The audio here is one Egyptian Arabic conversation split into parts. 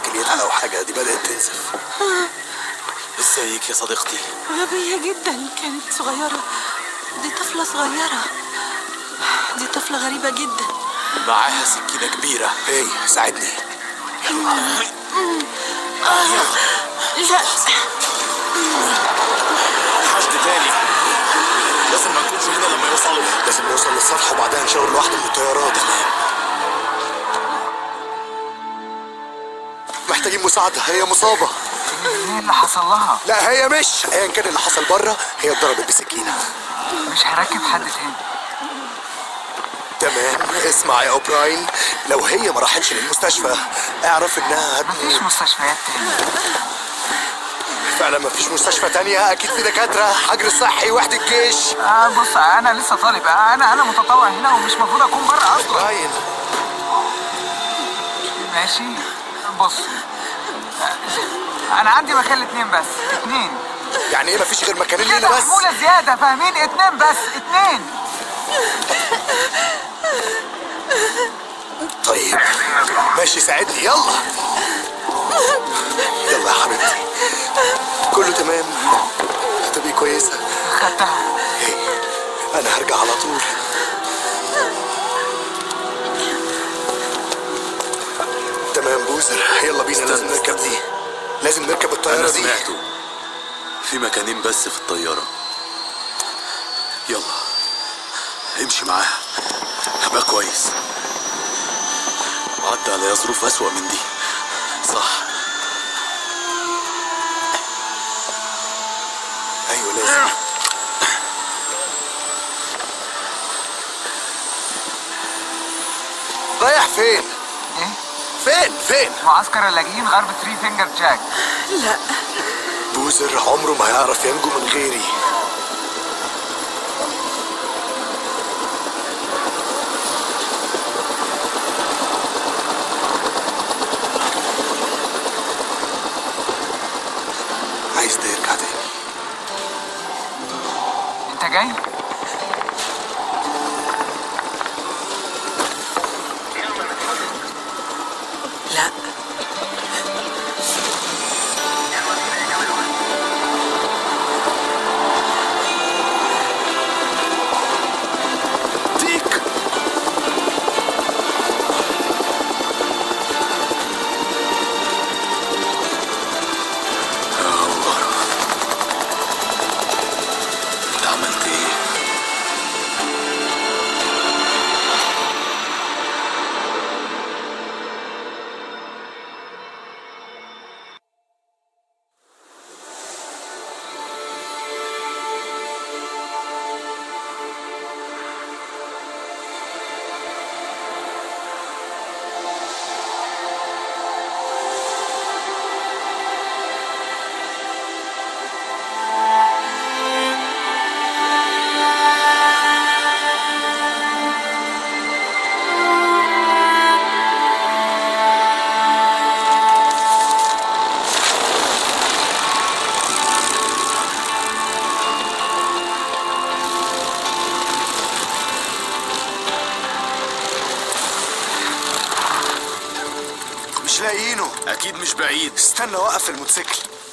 كليتها او حاجه دي بدات تنزف ازيك يا صديقتي غبية جدا كانت صغيرة دي طفلة صغيرة دي طفلة غريبة جدا معاها سكينه كبيره هي ساعدني يلا لا حشد تاني لازم ما نكونش هنا لما يوصلوا لازم نوصل للسطح وبعدها نشاور لواحدة من الطيارات محتاجين مساعدة هي مصابة ايه اللي حصل لها؟ لا هي مش ايا كان اللي حصل بره هي اتضربت بسكينة مش هركب حد تاني تمام اسمع يا اوبراين لو هي ما راحتش للمستشفى اعرف انها مفيش مستشفيات تاني فعلا ما فيش مستشفى تانية اكيد في دكاترة حجر صحي وحدة جيش آه بص انا لسه طالب آه انا انا متطوع هنا ومش المفروض اكون بره اصلا اوبراين ماشي بص آه، انا عندي مكان اتنين بس اتنين يعني ايه ما فيش غير مكانين كده لينا بس حمولة زيادة فاهمين اتنين بس اتنين طيب ماشي ساعدني يلا يلا يا حبيبتي كله تمام هتبقي كويسة خدتها هي أنا هرجع على طول تمام بوزر يلا بينا لازم نركب دي لازم نركب أنا الطيارة دي سمعته في مكانين بس في الطيارة يلا امشي معاها هبقى كويس عدى عليا ظروف أسوأ من دي صح أيوة لازم رايح فين؟ ايه فين؟ فين؟ معسكر اللاجئين غرب ثري فينجر جاك لا بوزر عمره ما هيعرف ينجو من غيري عايز ده يرجع تاني انت جاي؟ لا ديك يا الله انت عملت ايه؟ مش لاقيينه اكيد مش بعيد استنى وقف الموتوسيكل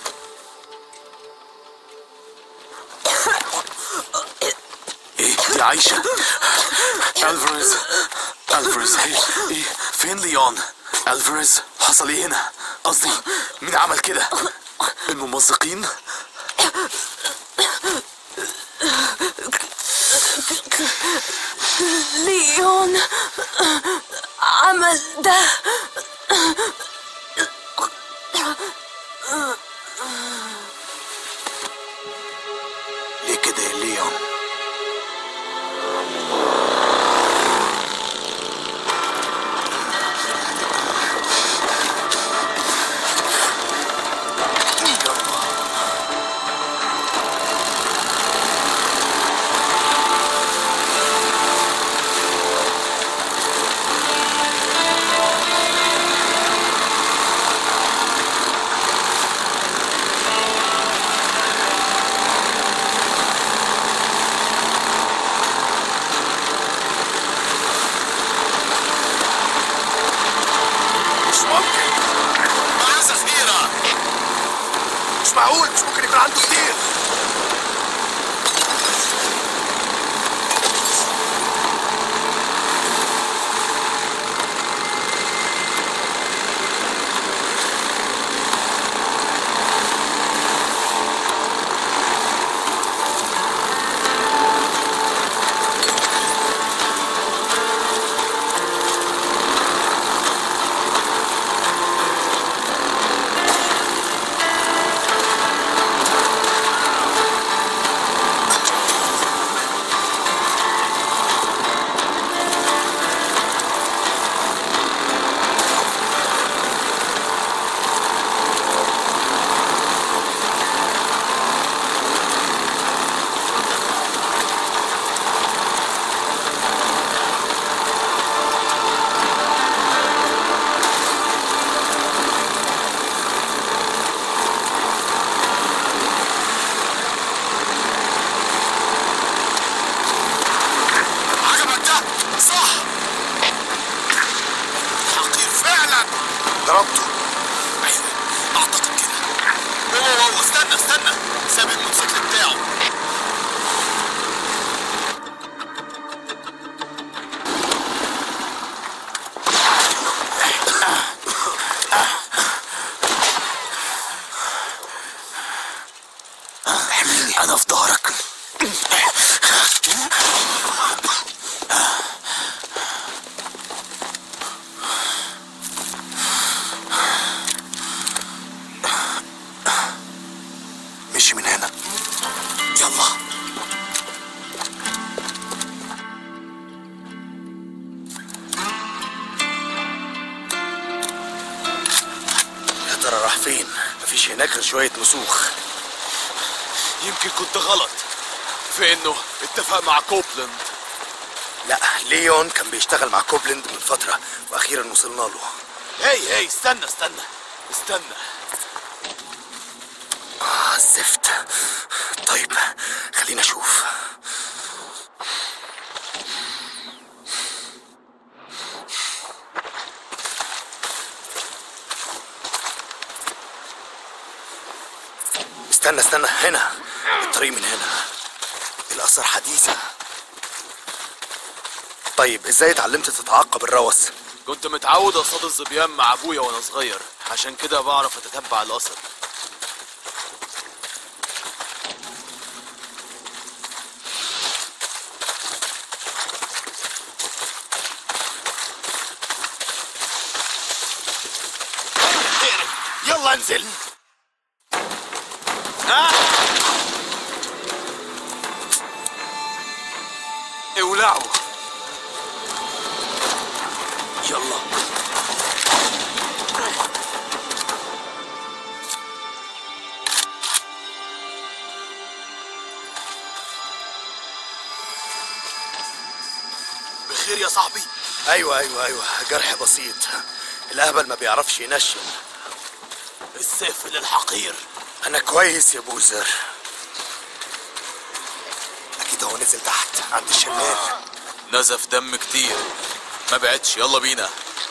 ايه دي عايشة الفاريز الفاريز ايه ايه فين ليون الفاريز حصل ايه هنا قصدي مين عمل كده الممزقين ليون عمل ده ليه كده يا ليون معقول مش ممكن يكون عنده كتير عجبك ده صح حقير فعلا ضربته ايوه اعتقد كده واو واو استنى استنى ساب الموتوسيكل بتاعه احميني انا في ظهرك مشي من هنا يلا يا ترى راح فين مفيش هناك غير شويه مسوخ يمكن كنت غلط في انه اتفق مع كوبلاند لا ليون كان بيشتغل مع كوبلند من فتره واخيرا وصلنا له هي هي استنى استنى استنى آه الزفت طيب خلينا اشوف استنى استنى هنا الطريق من هنا الآثار حديثة طيب ازاي اتعلمت تتعقب الروث كنت متعود اصطاد الظبيان مع ابويا وانا صغير عشان كده بعرف اتتبع الاثر يلا انزل اولعوا يلا بخير يا صاحبي ايوه ايوه ايوه جرح بسيط الاهبل ما بيعرفش ينشن السافل الحقير انا كويس يا بوزر اكيد هو نزل تحت عند الشلال نزف دم كتير ما بعدش يلا بينا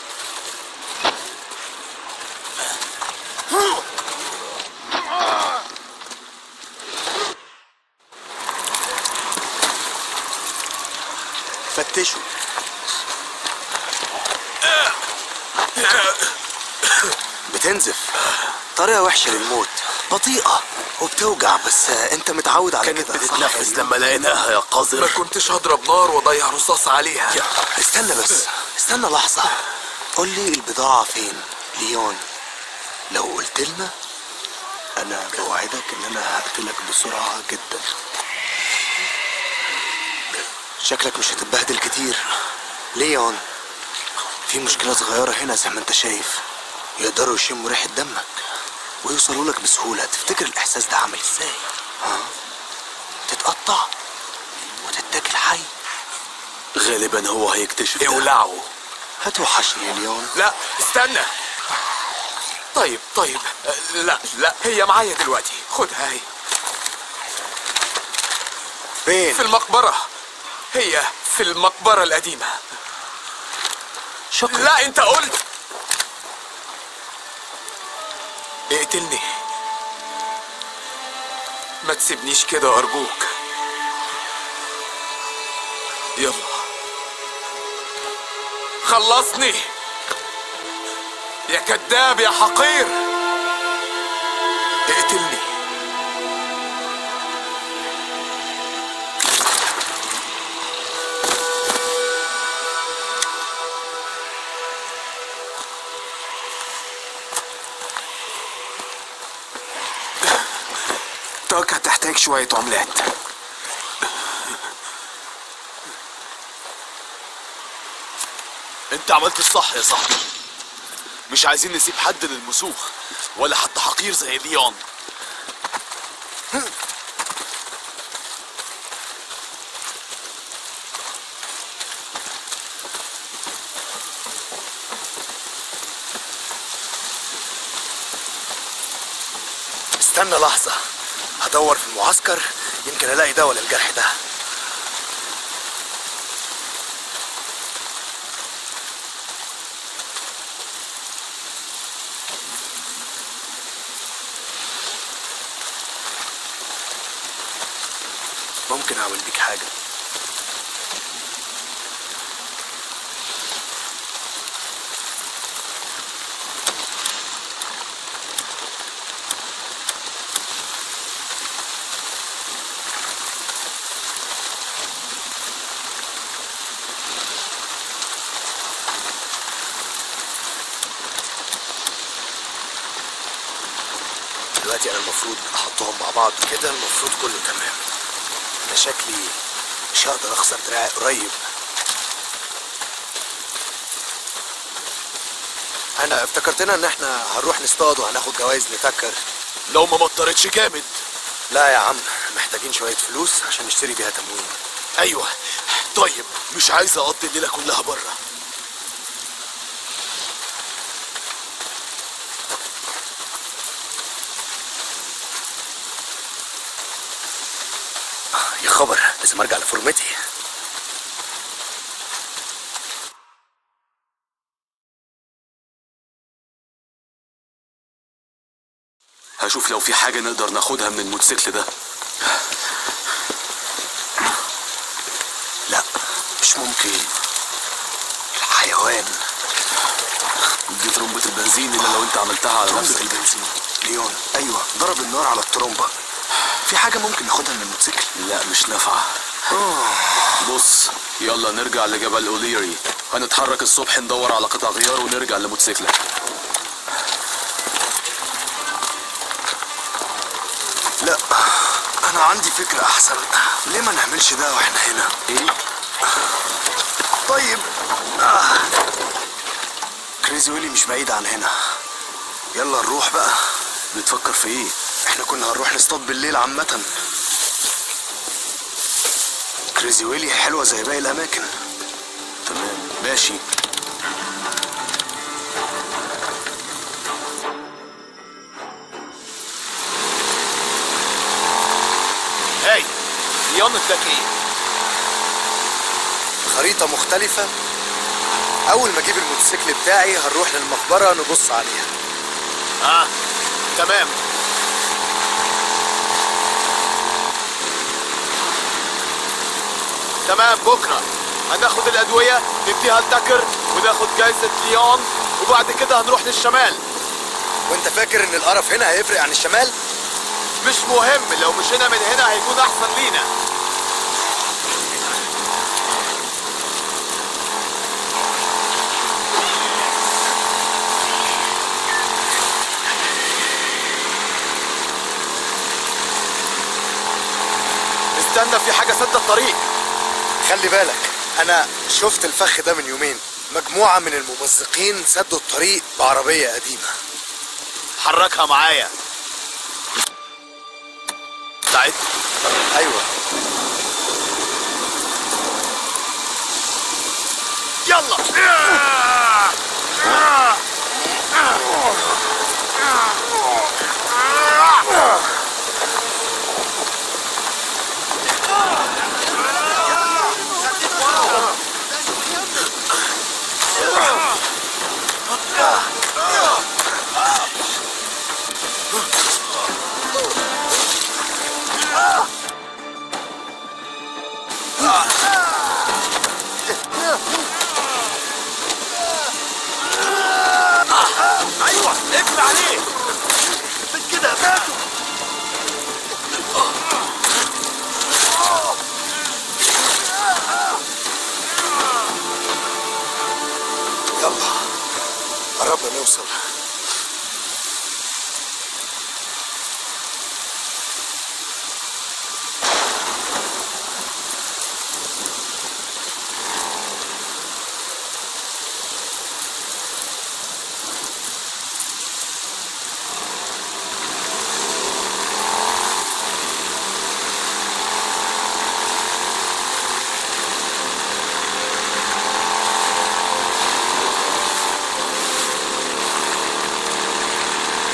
فتشوا بتنزف طريقة وحشة للموت بطيئة وبتوجع بس انت متعود على كانت كده صح بتتنفس يا لما لقيناها يا قذر ما كنتش هضرب نار واضيع رصاص عليها استنى بس استنى لحظة قول لي البضاعة فين ليون لو قلت لنا انا بوعدك ان انا هقتلك بسرعة جدا شكلك مش هتتبهدل كتير ليون في مشكلة صغيرة هنا زي ما انت شايف يقدروا يشموا ريحة دمك ويوصلوا لك بسهولة تفتكر الإحساس ده عامل ازاي؟ ها؟ تتقطع وتتاكل حي غالبا هو هيكتشف ده. اولعوا هتوحشني يا ليون لا استنى طيب طيب أه، لا لا هي معايا دلوقتي خدها هي فين؟ في المقبرة هي في المقبرة القديمة شكرا لا انت قلت اقتلني ما تسيبنيش كده أرجوك يلا خلصني يا كذاب يا حقير اقتلني تاك هتحتاج شوية عملات انت عملت الصح يا صاحبي مش عايزين نسيب حد للمسوخ ولا حتى حقير زي ليون استنى لحظة هدور في المعسكر يمكن الاقي دواء للجرح ده ممكن اعمل بيك حاجة دلوقتي انا المفروض احطهم مع بعض كده المفروض كله تمام انا شكلي مش هقدر اخسر دراعي قريب انا افتكرتنا ان احنا هنروح نصطاد وهناخد جوائز لتكر لو ما مطرتش جامد لا يا عم محتاجين شوية فلوس عشان نشتري بيها تموين ايوه طيب مش عايز اقضي الليله كلها بره يا خبر لازم ارجع لفورمتي هشوف لو في حاجة نقدر ناخدها من الموتوسيكل ده لا مش ممكن الحيوان دي ترمبة البنزين اللي لو انت عملتها على ترمبة نفسك البنزين ليون ايوه ضرب النار على الترمبة في حاجة ممكن ناخدها من الموتوسيكل لا مش نافعة بص يلا نرجع لجبل اوليري هنتحرك الصبح ندور على قطع غيار ونرجع لموتوسيكلك لا انا عندي فكرة احسن ليه ما نعملش ده واحنا هنا ايه طيب آه. كريزي ويلي مش بعيد عن هنا يلا نروح بقى بتفكر في ايه احنا كنا هنروح نصطاد بالليل عامة كريزي ويلي حلوة زي باقي الأماكن تمام ماشي هاي ليون اداك ايه خريطة مختلفة أول ما أجيب الموتوسيكل بتاعي هنروح للمقبرة نبص عليها اه تمام تمام بكره هناخد الادويه نديها لتاكر وناخد جايزه ليون وبعد كده هنروح للشمال وأنت فاكر إن القرف هنا هيفرق عن الشمال؟ مش مهم لو مشينا من هنا هيكون احسن لينا استنى في حاجه سد الطريق خلي بالك أنا شفت الفخ ده من يومين مجموعة من الممزقين سدوا الطريق بعربية قديمة حركها معايا ساعدني أيوة يلا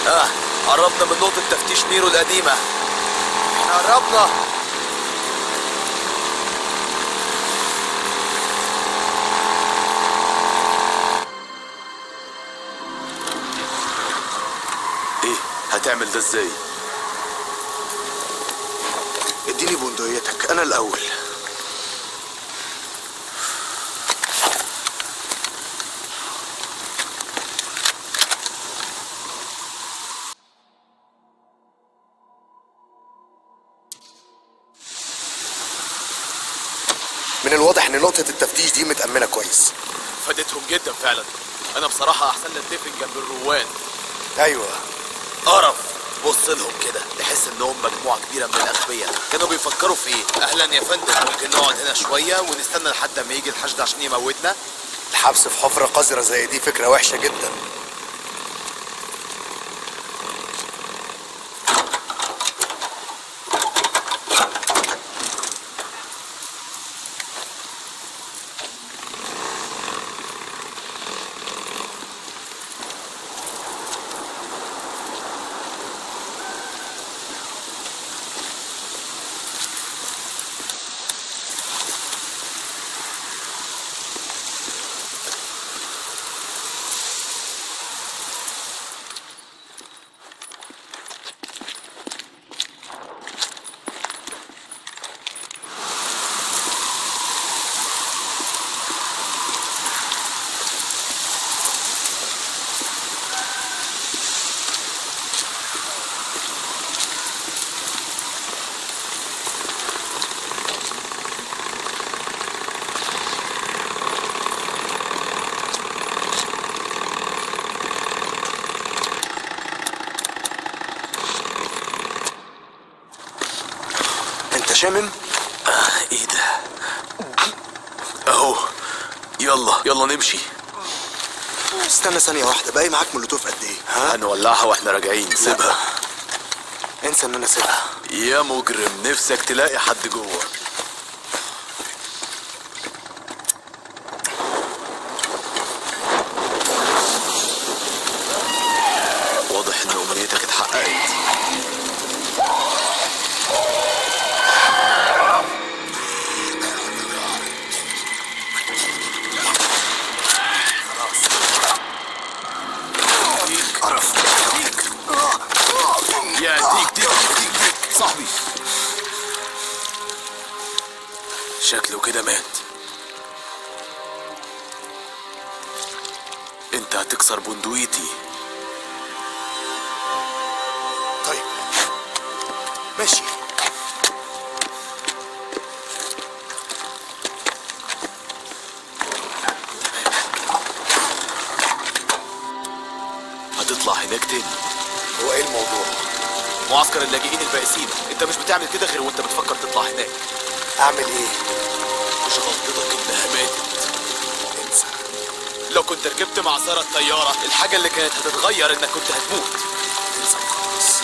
اه قربنا من نقطة تفتيش ميرو القديمة احنا قربنا ايه هتعمل ده ازاي اديني بندقيتك انا الاول من الواضح ان نقطة التفتيش دي متأمنة كويس فادتهم جدا فعلا انا بصراحة احسن لي اتدفن جنب الروان ايوه قرف بص لهم كده تحس انهم مجموعة كبيرة من الاغبياء كانوا بيفكروا في ايه اهلا يا فندم ممكن نقعد هنا شوية ونستنى لحد ما يجي الحشد عشان يموتنا الحبس في حفرة قذرة زي دي فكرة وحشة جدا انت شامم ايه ده اهو يلا يلا نمشي استنى ثانية واحدة باقي معاك مولوتوف قد ايه ها هنولعها واحنا راجعين سيبها انسى ان انا سيبها يا مجرم نفسك تلاقي حد جوه واضح ان امنيتك اتحققت قرف يا ديك ديك ديك ديك صاحبي شكله كده مات انت هتكسر بندقيتي طيب ماشي هتطلع هناك تاني هو ايه الموضوع معسكر اللاجئين البائسين انت مش بتعمل كده غير وانت بتفكر تطلع هناك اعمل ايه مش غلطتك انها ماتت انسى لو كنت ركبت معذرة طيارة الحاجة اللي كانت هتتغير انك كنت هتموت انسى خالص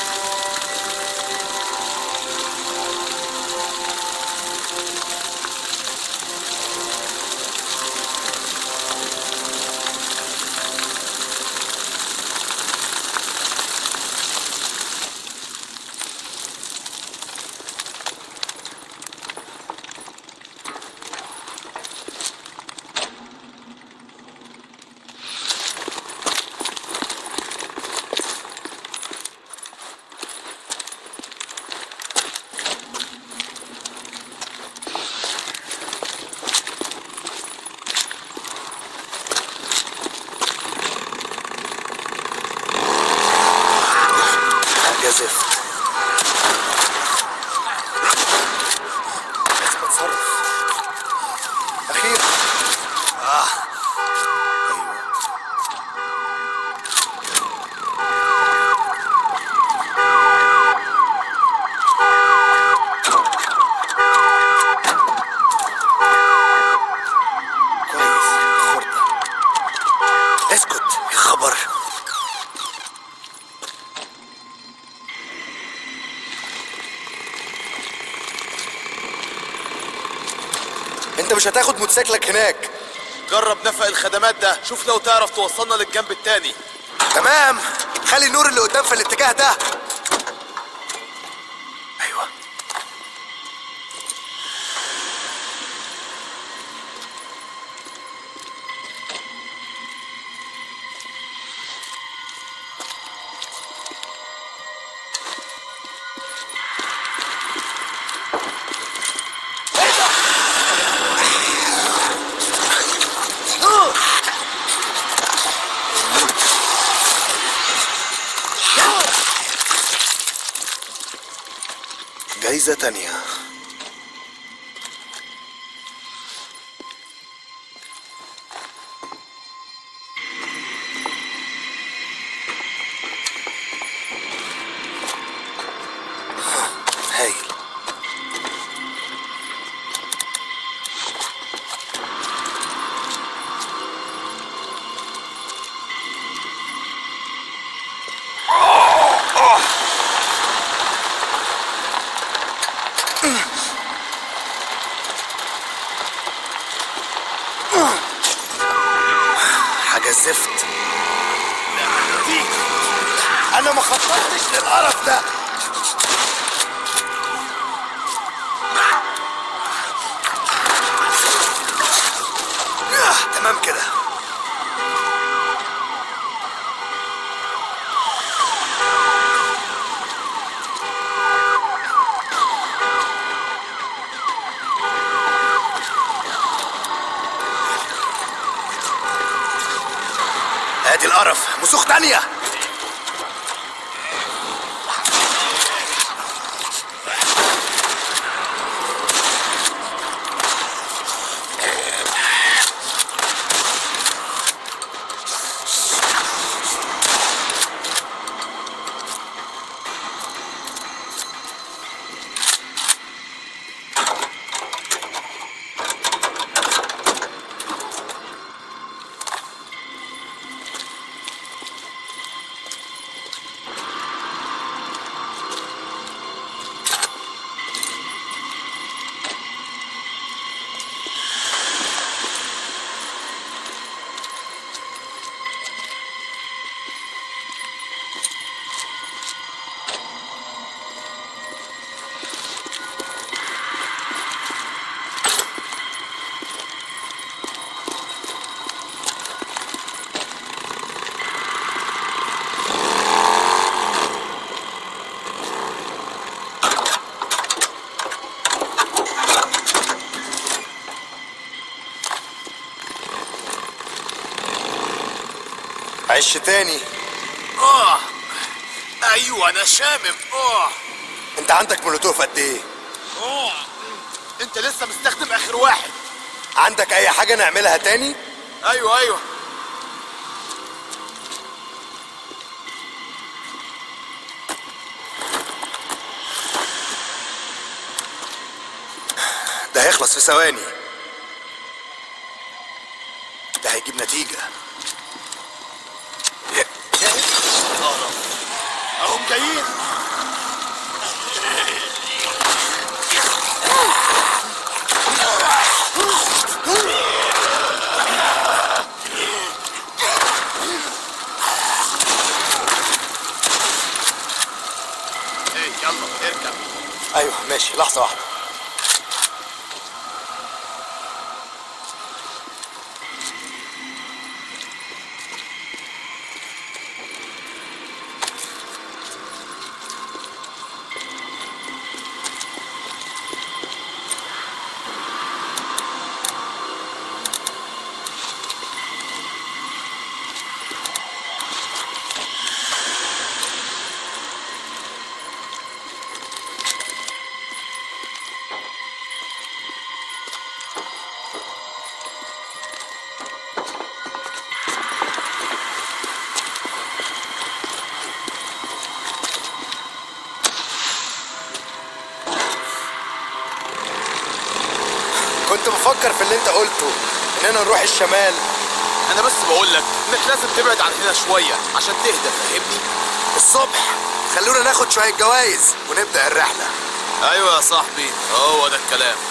حاجة زفت لازم اتصرف اخيرا اه ايوه كويس خردة اسكت يا خبر انت مش هتاخد موتوسيكلك هناك جرب نفق الخدمات ده شوف لو تعرف توصلنا للجنب التاني تمام خلي النور اللي قدام في الاتجاه ده ايوه جايزة تانية هايل حاجة زفت أنا ما خططتش للقرف ده آه، تمام كده ادي القرف مسوخ تانية عش تاني اه ايوه انا شامم اه انت عندك مولوتوف قد ايه اه انت لسه مستخدم اخر واحد عندك اي حاجة نعملها تاني ايوه ايوه ده هيخلص في ثواني ده هيجيب نتيجة اهم جايين ايه يلا اركب ايوه ماشي لحظة واحدة كنت بفكر في اللي انت قلته اننا نروح الشمال انا بس بقول لك انك لازم تبعد عن هنا شويه عشان تهدى فاهمني الصبح خلونا ناخد شوية جوائز ونبدأ الرحلة ايوه يا صاحبي هو ده الكلام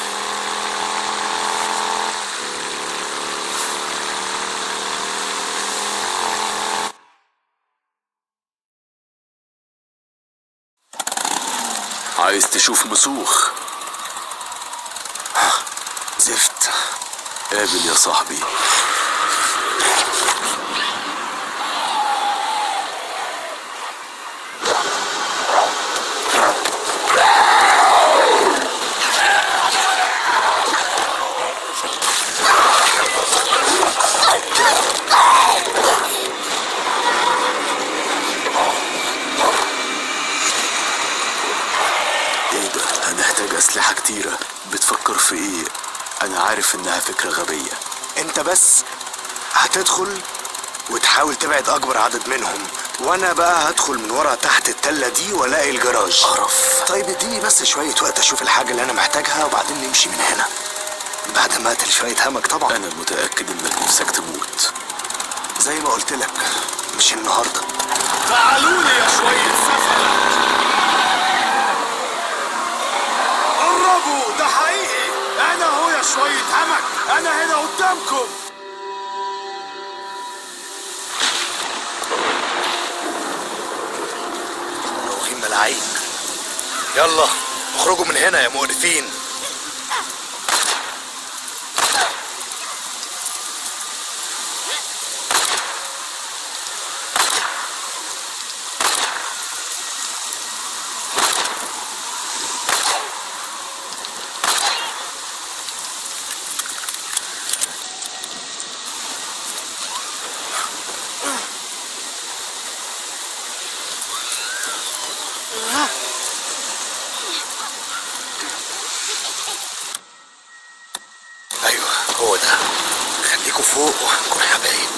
عايز تشوف مسوخ زفت قابل يا صاحبي ايه ده هنحتاج اسلحة كتيرة بتفكر في ايه انا عارف انها فكرة غبية انت بس هتدخل وتحاول تبعد اكبر عدد منهم وانا بقى هدخل من ورا تحت التلة دي والاقي الجراج قرف. طيب اديني بس شوية وقت اشوف الحاجة اللي انا محتاجها وبعدين نمشي من هنا بعد ما اقتل شوية همك طبعا انا متأكد انك نفسك تموت زي ما قلت لك مش النهارده تعالوا لي يا شوية سفلة قربوا ده حقيقي أنا هو يا شوية همك أنا هنا قدامكم مراوغين ملاعين يلا اخرجوا من هنا يا مقرفين ايوه هو ده خليكوا فوق وهنكون حبايب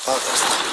اقدر استحمل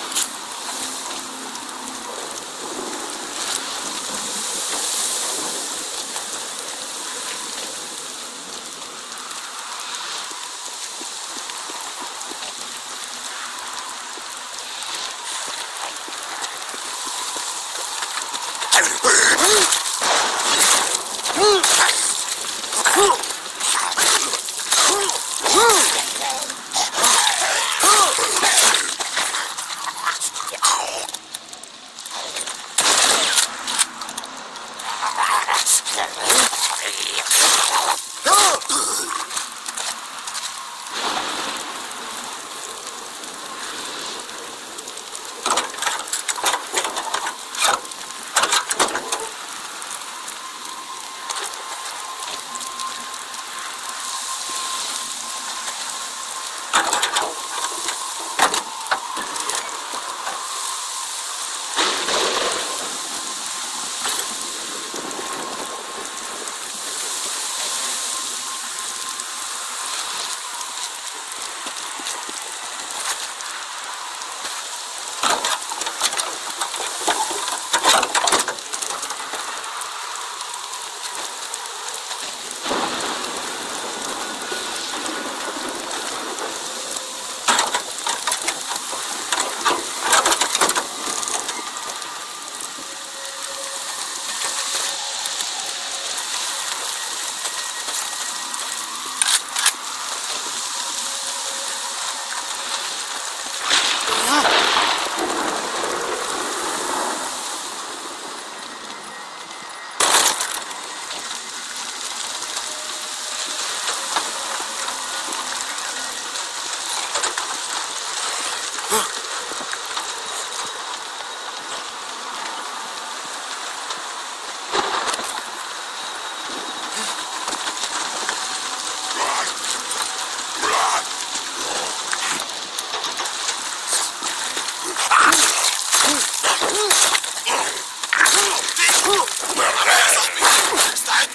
استعد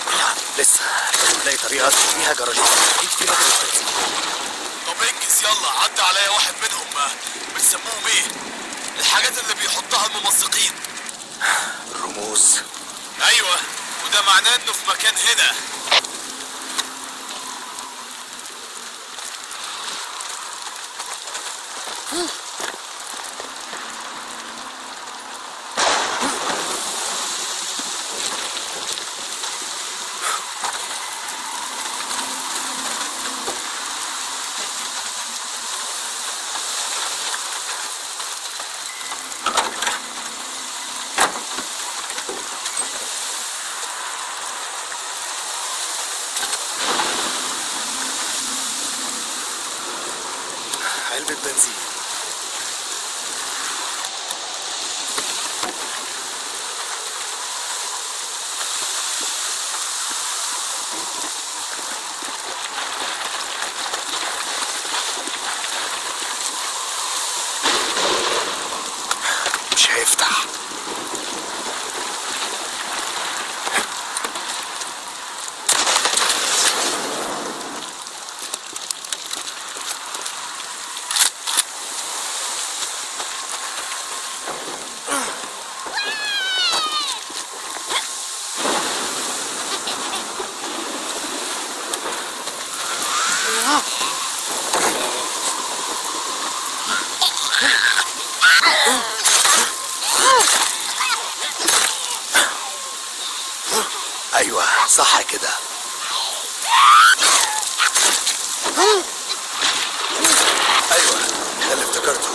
لسه لازم نلاقي طريقه ادخل بيها جراج اكيد في مكنه تنزيل طب انجز يلا عدى عليا واحد منهم آه، بتسموهم ايه الحاجات اللي بيحطها الممزقين الرموز ايوه وده معناه انه في مكان هنا علبه بنزين مش هيفتح ايوه صح كده ايوه ده اللي افتكرته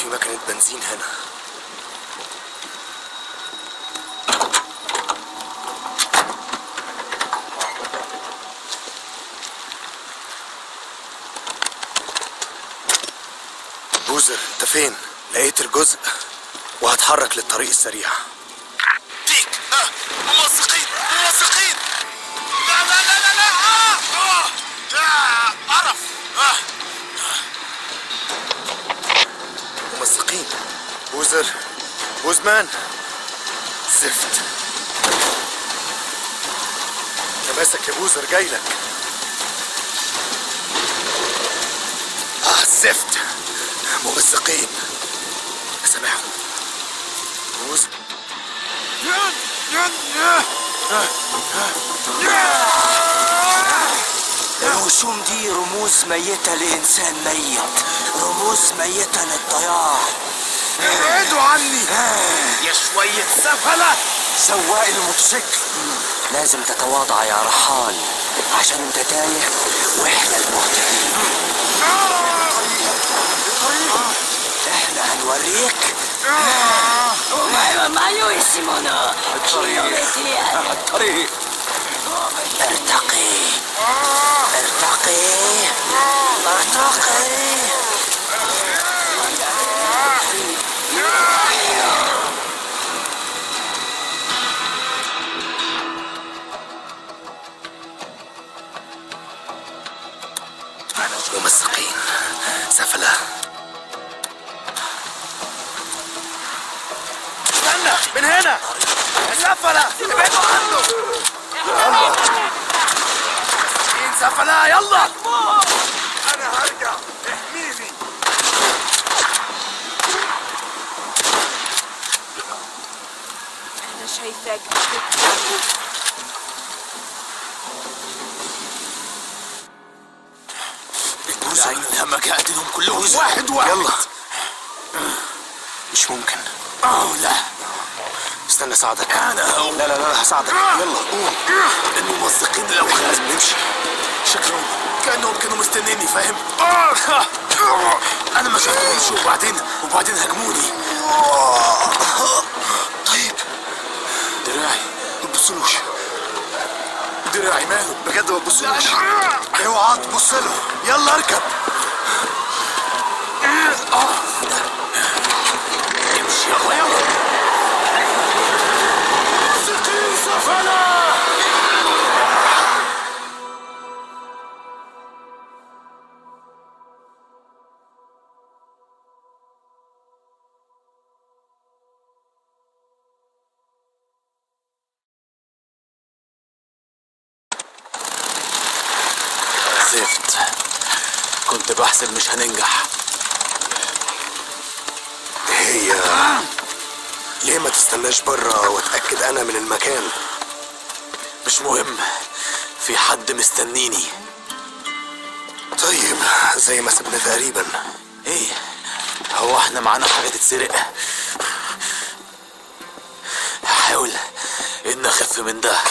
في مكنة بنزين هنا بوزر انت فين؟ لقيت الجزء وهتحرك للطريق السريع ديك آه. ممزقين ممزقين لا لا لا لا لا آه. آه. آه. قرف آه. ممزقين بوزر بوزمان زفت تماسك يا بوزر جايلك اه زفت ممزقين سامعهم بوزر الرسوم دي رموز ميتة لإنسان ميت رموز ميتة للضياع ابعدوا عني يا شوية سفلة سواق الموتوسيكل لازم تتواضع يا رحال عشان انت تايه واحنا المهتدين احنا هنوريك お前は迷いし者気をめてやる الطريق ارتقي ارتقي ارتقي ممزقين سفلة استنى من هنا سفلة ابعدوا عنه يلا مسكين سفلة يلا انا هرجع احميني انا شايفاك البوزعين همك هقتلهم كلهم واحد واحد يلا مش ممكن اه لا استنى اساعدك انا هو لا لا لا هساعدك يلا قوم الممزقين لو خلص لازم نمشي شكلهم كانهم كانوا مستنيني فاهم انا ما شفتهمش وبعدين وبعدين هاجموني طيب دراعي ما تبصلوش دراعي ماله بجد ما تبصلوش اوعى تبص له يلا اركب امشي يلا يلا مسكين سفلة زفت كنت بحسب مش هننجح هي ليه ما تستناش بره واتاكد انا من المكان مش مهم في حد مستنيني طيب زي ما سبنا تقريبا ايه هو احنا معانا حاجة تتسرق هحاول ان اخف من ده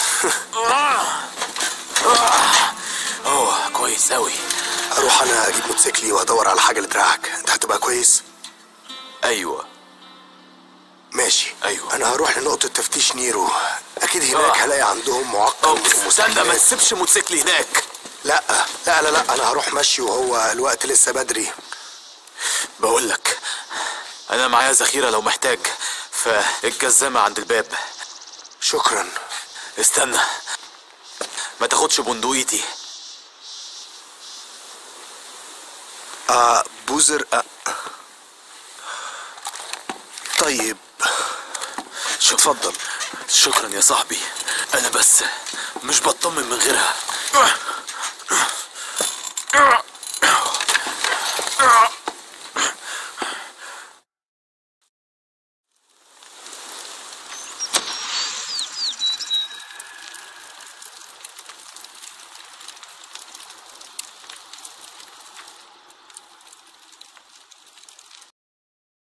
اوه كويس اوي اروح انا اجيب موتوسيكلي وادور على حاجه لدراعك انت هتبقى كويس ايوه ماشي أيوة. انا هروح لنقطه تفتيش نيرو اكيد هناك آه. هلاقي عندهم معقم أوه، في استنى المستشفيات. ما تسيبش موتوسيكل هناك لا لا لا لا انا هروح مشي وهو الوقت لسه بدري بقول لك انا معايا ذخيره لو محتاج فالجزامه عند الباب شكرا استنى ما تاخدش بندقيتي آه بوزر آه. طيب اتفضل شكرا يا صاحبي انا بس مش بطمن من غيرها